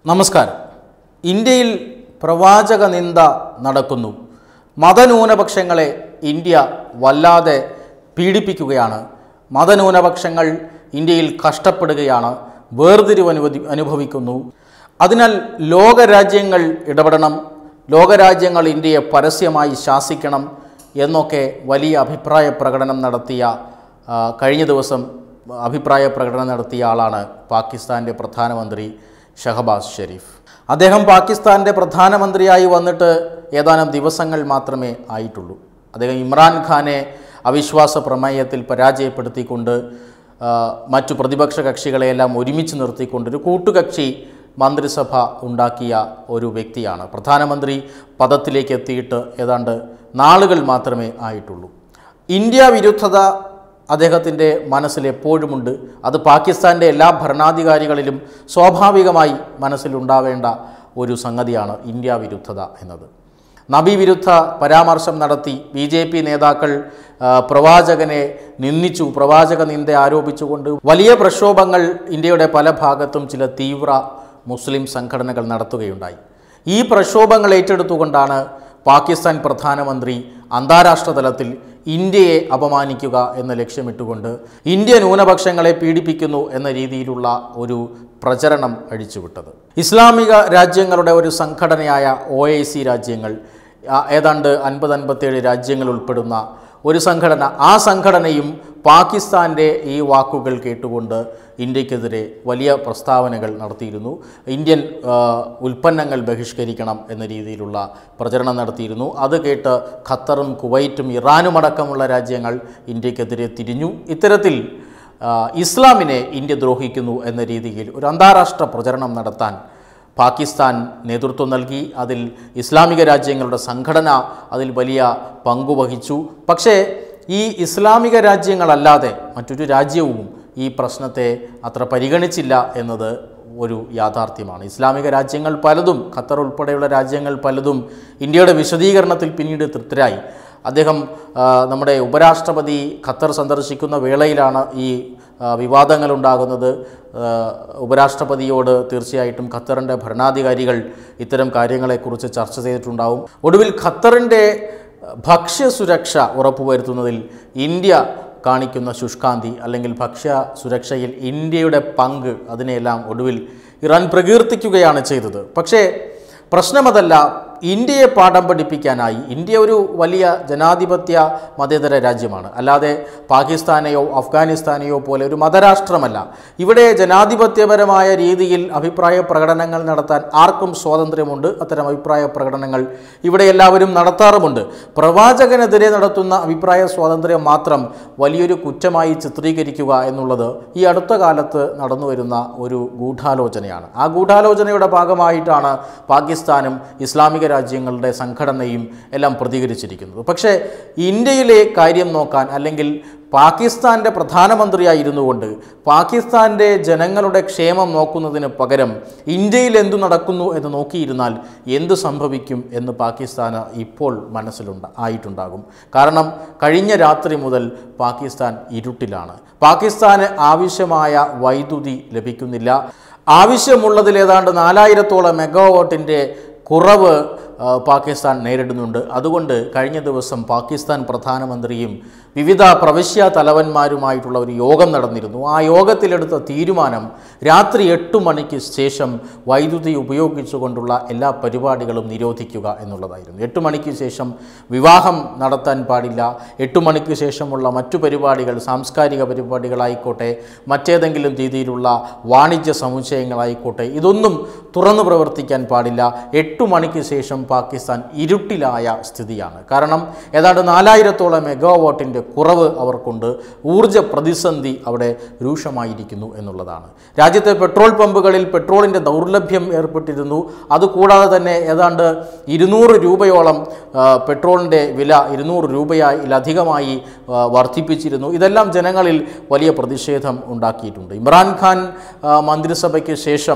നമസ്കാരം ഇന്ത്യയിൽ പ്രവാചക നിന്ദ നടക്കുന്നു മതന്യൂനപക്ഷങ്ങളെ ഇന്ത്യ വല്ലാതെ പീഡിപ്പിക്കുകയാണ് മതന്യൂനപക്ഷങ്ങൾ ഇന്ത്യയിൽ കഷ്ടപ്പെടുകയാണ് വേർതിരിവ് അനുവദി അനുഭവിക്കുന്നു അതിനാൽ ലോകരാജ്യങ്ങൾ ഇടപെടണം ലോകരാജ്യങ്ങൾ ഇന്ത്യയെ പരസ്യമായി ശാസിക്കണം എന്നൊക്കെ വലിയ അഭിപ്രായ പ്രകടനം നടത്തിയ ആ, കഴിഞ്ഞ ദിവസം അഭിപ്രായ പ്രകടനം നടത്തിയ ആളാണ് പാകിസ്ഥാൻ്റെ പ്രധാനമന്ത്രി ഷഹബാസ് ഷെരീഫ് അദ്ദേഹം പാകിസ്ഥാൻ്റെ പ്രധാനമന്ത്രിയായി വന്നിട്ട് ഏതാനും ദിവസങ്ങൾ മാത്രമേ ആയിട്ടുള്ളൂ അദ്ദേഹം ഇമ്രാൻഖാനെ അവിശ്വാസ പ്രമേയത്തിൽ പരാജയപ്പെടുത്തിക്കൊണ്ട് ആ, മറ്റു പ്രതിപക്ഷ കക്ഷികളെയെല്ലാം ഒരുമിച്ച് നിർത്തിക്കൊണ്ട് ഒരു കൂട്ടുകക്ഷി മന്ത്രിസഭ ഉണ്ടാക്കിയ ഒരു വ്യക്തിയാണ് പ്രധാനമന്ത്രി പദത്തിലേക്ക് എത്തിയിട്ട് ഏതാണ്ട് നാളുകൾ മാത്രമേ ആയിട്ടുള്ളൂ ഇന്ത്യ വിരുദ്ധത അദ്ദേഹത്തിൻ്റെ മനസ്സിൽ എപ്പോഴുമുണ്ട് അത് പാകിസ്ഥാൻ്റെ എല്ലാ ഭരണാധികാരികളിലും സ്വാഭാവികമായി മനസ്സിലുണ്ടാവേണ്ട ഒരു സംഗതിയാണ് ഇന്ത്യ വിരുദ്ധത എന്നത് നബി വിരുദ്ധ പരാമർശം നടത്തി ബി ജെ പി നേതാക്കൾ ആ, പ്രവാചകനെ നിന്ദിച്ചു പ്രവാചക നിന്ദ ആരോപിച്ചുകൊണ്ട് വലിയ പ്രക്ഷോഭങ്ങൾ ഇന്ത്യയുടെ പല ഭാഗത്തും ചില തീവ്ര മുസ്ലിം സംഘടനകൾ നടത്തുകയുണ്ടായി ഈ പ്രക്ഷോഭങ്ങൾ ഏറ്റെടുത്തുകൊണ്ടാണ് പാകിസ്ഥാൻ പ്രധാനമന്ത്രി അന്താരാഷ്ട്ര തലത്തിൽ ഇന്ത്യയെ അപമാനിക്കുക എന്ന ലക്ഷ്യമിട്ടുകൊണ്ട് ഇന്ത്യ ന്യൂനപക്ഷങ്ങളെ പീഡിപ്പിക്കുന്നു എന്ന രീതിയിലുള്ള ഒരു പ്രചരണം അഴിച്ചുവിട്ടത് ഇസ്ലാമിക രാജ്യങ്ങളുടെ ഒരു സംഘടനയായ ഒ ഐ സി രാജ്യങ്ങൾ ആ, ഏതാണ്ട് അൻപത് അൻപത്തേഴ് രാജ്യങ്ങൾ ഉൾപ്പെടുന്ന ഒരു സംഘടന ആ സംഘടനയും പാകിസ്ഥാൻ്റെ ഈ വാക്കുകൾ കേട്ടുകൊണ്ട് ഇന്ത്യക്കെതിരെ വലിയ പ്രസ്താവനകൾ നടത്തിയിരുന്നു ഇന്ത്യൻ ആ, ഉൽപ്പന്നങ്ങൾ ബഹിഷ്കരിക്കണം എന്ന രീതിയിലുള്ള പ്രചരണം നടത്തിയിരുന്നു അത് കേട്ട് ഖത്തറും കുവൈറ്റും ഇറാനും അടക്കമുള്ള രാജ്യങ്ങൾ ഇന്ത്യക്കെതിരെ തിരിഞ്ഞു ഇത്തരത്തിൽ ആ, ഇസ്ലാമിനെ ഇന്ത്യ ദ്രോഹിക്കുന്നു എന്ന രീതിയിൽ ഒരു അന്താരാഷ്ട്ര പ്രചരണം നടത്താൻ പാകിസ്ഥാൻ നേതൃത്വം നൽകി അതിൽ ഇസ്ലാമിക രാജ്യങ്ങളുടെ സംഘടന അതിൽ വലിയ പങ്കുവഹിച്ചു പക്ഷേ ഈ ഇസ്ലാമിക രാജ്യങ്ങളല്ലാതെ മറ്റൊരു രാജ്യവും ഈ പ്രശ്നത്തെ അത്ര പരിഗണിച്ചില്ല എന്നത് ഒരു യാഥാർത്ഥ്യമാണ് ഇസ്ലാമിക രാജ്യങ്ങൾ പലതും ഖത്തർ ഉൾപ്പെടെയുള്ള രാജ്യങ്ങൾ പലതും ഇന്ത്യയുടെ വിശദീകരണത്തിൽ പിന്നീട് തൃപ്തരായി അദ്ദേഹം ആ, നമ്മുടെ ഉപരാഷ്ട്രപതി ഖത്തർ സന്ദർശിക്കുന്ന വേളയിലാണ് ഈ ആ, വിവാദങ്ങളുണ്ടാകുന്നത് ആ, ഉപരാഷ്ട്രപതിയോട് തീർച്ചയായിട്ടും ഖത്തറിൻ്റെ ഭരണാധികാരികൾ ഇത്തരം കാര്യങ്ങളെക്കുറിച്ച് ചർച്ച ചെയ്തിട്ടുണ്ടാവും ഒടുവിൽ ഖത്തറിൻ്റെ ഭക്ഷ്യസുരക്ഷ ഉറപ്പുവരുത്തുന്നതിൽ ഇന്ത്യ കാണിക്കുന്ന ശുഷ്കാന്തി അല്ലെങ്കിൽ ഭക്ഷ്യ സുരക്ഷയിൽ ഇന്ത്യയുടെ പങ്ക് അതിനെയെല്ലാം ഒടുവിൽ ഇറാൻ പ്രകീർത്തിക്കുകയാണ് ചെയ്തത് പക്ഷേ പ്രശ്നമതല്ല ഇന്ത്യയെ പാഠം പഠിപ്പിക്കാനായി ഇന്ത്യ ഒരു വലിയ ജനാധിപത്യ മതേതര രാജ്യമാണ് അല്ലാതെ പാകിസ്ഥാനെയോ അഫ്ഗാനിസ്ഥാനെയോ പോലെ ഒരു മതരാഷ്ട്രമല്ല ഇവിടെ ജനാധിപത്യപരമായ രീതിയിൽ അഭിപ്രായ പ്രകടനങ്ങൾ നടത്താൻ ആർക്കും സ്വാതന്ത്ര്യമുണ്ട് അത്തരം അഭിപ്രായ പ്രകടനങ്ങൾ ഇവിടെ എല്ലാവരും നടത്താറുമുണ്ട് പ്രവാചകനെതിരെ നടത്തുന്ന അഭിപ്രായ സ്വാതന്ത്ര്യം മാത്രം വലിയൊരു കുറ്റമായി ചിത്രീകരിക്കുക എന്നുള്ളത് ഈ അടുത്ത കാലത്ത് നടന്നു വരുന്ന ഒരു ഗൂഢാലോചനയാണ് ആ ഗൂഢാലോചനയുടെ ഭാഗമായിട്ടാണ് പാകിസ്ഥാനും ഇസ്ലാമിക രാജ്യങ്ങളുടെ സംഘടനയും എല്ലാം പ്രതികരിച്ചിരിക്കുന്നത് പക്ഷേ ഇന്ത്യയിലെ കാര്യം നോക്കാൻ അല്ലെങ്കിൽ പാകിസ്ഥാൻ്റെ പ്രധാനമന്ത്രിയായിരുന്നു കൊണ്ട് പാകിസ്ഥാൻ്റെ ജനങ്ങളുടെ ക്ഷേമം നോക്കുന്നതിന് പകരം ഇന്ത്യയിൽ എന്തു നടക്കുന്നു എന്ന് നോക്കിയിരുന്നാൽ എന്ത് സംഭവിക്കും എന്ന് പാകിസ്ഥാന് ഇപ്പോൾ മനസ്സിലുണ്ട് ആയിട്ടുണ്ടാകും കാരണം കഴിഞ്ഞ രാത്രി മുതൽ പാകിസ്ഥാൻ ഇരുട്ടിലാണ് പാകിസ്ഥാന് ആവശ്യമായ വൈദ്യുതി ലഭിക്കുന്നില്ല ആവശ്യമുള്ളതിൽ ഏതാണ്ട് നാലായിരത്തോളം മെഗാവാട്ടിൻ്റെ കുറവ് ആ, പാകിസ്ഥാൻ നേരിടുന്നുണ്ട് അതുകൊണ്ട് കഴിഞ്ഞ ദിവസം പാകിസ്ഥാൻ പ്രധാനമന്ത്രിയും വിവിധ പ്രവിശ്യ തലവന്മാരുമായിട്ടുള്ള ഒരു യോഗം നടന്നിരുന്നു ആ യോഗത്തിലെടുത്ത തീരുമാനം രാത്രി എട്ട് മണിക്ക് ശേഷം വൈദ്യുതി ഉപയോഗിച്ചുകൊണ്ടുള്ള എല്ലാ പരിപാടികളും നിരോധിക്കുക എന്നുള്ളതായിരുന്നു എട്ട് മണിക്ക് ശേഷം വിവാഹം നടത്താൻ പാടില്ല എട്ട് മണിക്ക് ശേഷമുള്ള മറ്റു പരിപാടികൾ സാംസ്കാരിക പരിപാടികളായിക്കോട്ടെ മറ്റേതെങ്കിലും രീതിയിലുള്ള വാണിജ്യ സമുച്ചയങ്ങളായിക്കോട്ടെ ഇതൊന്നും തുറന്നു പ്രവർത്തിക്കാൻ പാടില്ല എട്ട് മണിക്ക് ശേഷം പാകിസ്ഥാൻ ഇരുട്ടിലായ സ്ഥിതിയാണ് കാരണം ഏതാണ്ട് നാലായിരത്തോളം മെഗാവാട്ടിൻ്റെ കുറവ് അവർക്കുണ്ട് ഊർജ പ്രതിസന്ധി അവിടെ രൂക്ഷമായിരിക്കുന്നു എന്നുള്ളതാണ് രാജ്യത്തെ പെട്രോൾ പമ്പുകളിൽ പെട്രോളിൻ്റെ ദൗർലഭ്യം ഏർപ്പെട്ടിരുന്നു അതുകൂടാതെ തന്നെ ഏതാണ്ട് ഇരുന്നൂറ് രൂപയോളം ആ, പെട്രോളിൻ്റെ വില ഇരുന്നൂറ് രൂപയിലധികമായി ആ, വർദ്ധിപ്പിച്ചിരുന്നു ഇതെല്ലാം ജനങ്ങളിൽ വലിയ പ്രതിഷേധം ഉണ്ടാക്കിയിട്ടുണ്ട് ഇമ്രാൻഖാൻ ആ, മന്ത്രിസഭയ്ക്ക് ശേഷം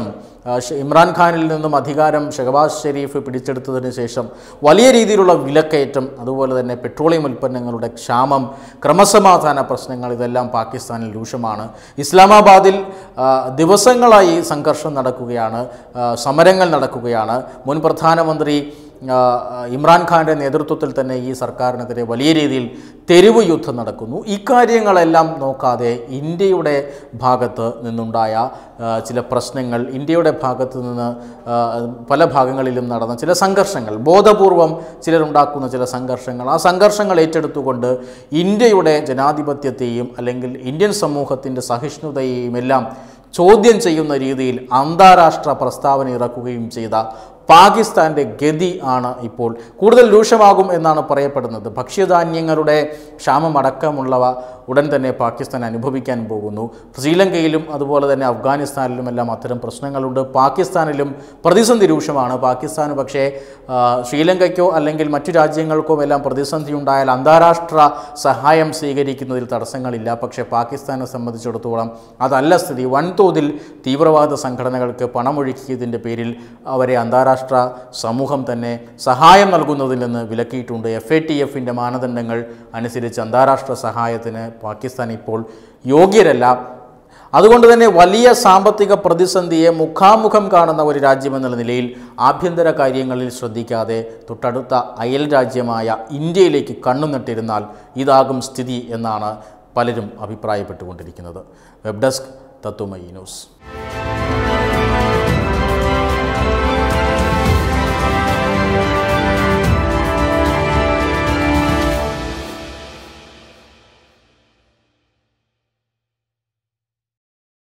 ആ, ഷ- ഇമ്രാൻഖാനിൽ നിന്നും അധികാരം ഷഹബാസ് ഷെരീഫ് പിടിച്ചെടുത്തതിന് ശേഷം വലിയ രീതിയിലുള്ള വിലക്കയറ്റം അതുപോലെ തന്നെ പെട്രോളിയം ഉൽപ്പന്നങ്ങളുടെ ക്ഷാമം ക്രമസമാധാന പ്രശ്നങ്ങൾ ഇതെല്ലാം പാകിസ്ഥാനിൽ രൂക്ഷമാണ് ഇസ്ലാമാബാദിൽ ആ, ദിവസങ്ങളായി സംഘർഷം നടക്കുകയാണ് ആ, സമരങ്ങൾ നടക്കുകയാണ് മുൻ പ്രധാനമന്ത്രി ആ, ഇമ്രാൻഖാൻ്റെ നേതൃത്വത്തിൽ തന്നെ ഈ സർക്കാരിനെതിരെ വലിയ രീതിയിൽ തെരുവ് യുദ്ധം നടക്കുന്നു ഇക്കാര്യങ്ങളെല്ലാം നോക്കാതെ ഇന്ത്യയുടെ ഭാഗത്ത് നിന്നുണ്ടായ ആ, ചില പ്രശ്നങ്ങൾ ഇന്ത്യയുടെ ഭാഗത്ത് നിന്ന് ആ, പല ഭാഗങ്ങളിലും നടന്ന ചില സംഘർഷങ്ങൾ ബോധപൂർവം ചിലരുണ്ടാക്കുന്ന ചില സംഘർഷങ്ങൾ ആ സംഘർഷങ്ങൾ ഏറ്റെടുത്തുകൊണ്ട് ഇന്ത്യയുടെ ജനാധിപത്യത്തെയും അല്ലെങ്കിൽ ഇന്ത്യൻ സമൂഹത്തിൻ്റെ സഹിഷ്ണുതയെയും എല്ലാം ചോദ്യം ചെയ്യുന്ന രീതിയിൽ അന്താരാഷ്ട്ര പ്രസ്താവന ഇറക്കുകയും ചെയ്ത പാകിസ്ഥാൻ്റെ ഗതി ആണ് ഇപ്പോൾ കൂടുതൽ രൂക്ഷമാകും എന്നാണ് പറയപ്പെടുന്നത് ഭക്ഷ്യധാന്യങ്ങളുടെ ക്ഷാമമടക്കമുള്ളവ ഉടൻ തന്നെ പാകിസ്ഥാൻ അനുഭവിക്കാൻ പോകുന്നു ശ്രീലങ്കയിലും അതുപോലെ തന്നെ അഫ്ഗാനിസ്ഥാനിലും എല്ലാം അത്തരം പ്രശ്നങ്ങളുണ്ട് പാകിസ്ഥാനിലും പ്രതിസന്ധി രൂക്ഷമാണ് പാകിസ്ഥാൻ പക്ഷേ ആ, ശ്രീലങ്കയ്ക്കോ അല്ലെങ്കിൽ മറ്റു രാജ്യങ്ങൾക്കോ എല്ലാം പ്രതിസന്ധി ഉണ്ടായാൽ അന്താരാഷ്ട്ര സഹായം സ്വീകരിക്കുന്നതിൽ തടസ്സങ്ങളില്ല പക്ഷേ പാകിസ്ഥാനെ സംബന്ധിച്ചിടത്തോളം അതല്ല സ്ഥിതി വൻതോതിൽ തീവ്രവാദ സംഘടനകൾക്ക് പണമൊഴുക്കിയതിൻ്റെ പേരിൽ അവരെ അന്താരാഷ്ട്ര സമൂഹം തന്നെ സഹായം നൽകുന്നതിൽ നിന്ന് വിലക്കിയിട്ടുണ്ട് എഫ് എ ടി എഫിൻ്റെ മാനദണ്ഡങ്ങൾ അനുസരിച്ച് അന്താരാഷ്ട്ര സഹായത്തിന് പാകിസ്ഥാൻ ഇപ്പോൾ യോഗ്യരല്ല അതുകൊണ്ട് തന്നെ വലിയ സാമ്പത്തിക പ്രതിസന്ധിയെ മുഖാമുഖം കാണുന്ന ഒരു രാജ്യമെന്നുള്ള നിലയിൽ ആഭ്യന്തര കാര്യങ്ങളിൽ ശ്രദ്ധിക്കാതെ തൊട്ടടുത്ത അയൽ രാജ്യമായ ഇന്ത്യയിലേക്ക് കണ്ണുനട്ടിരുന്നാൽ ഇതാകും സ്ഥിതി എന്നാണ് പലരും അഭിപ്രായപ്പെട്ടുകൊണ്ടിരിക്കുന്നത് വെബ് ഡെസ്ക് തത്വമയി ന്യൂസ്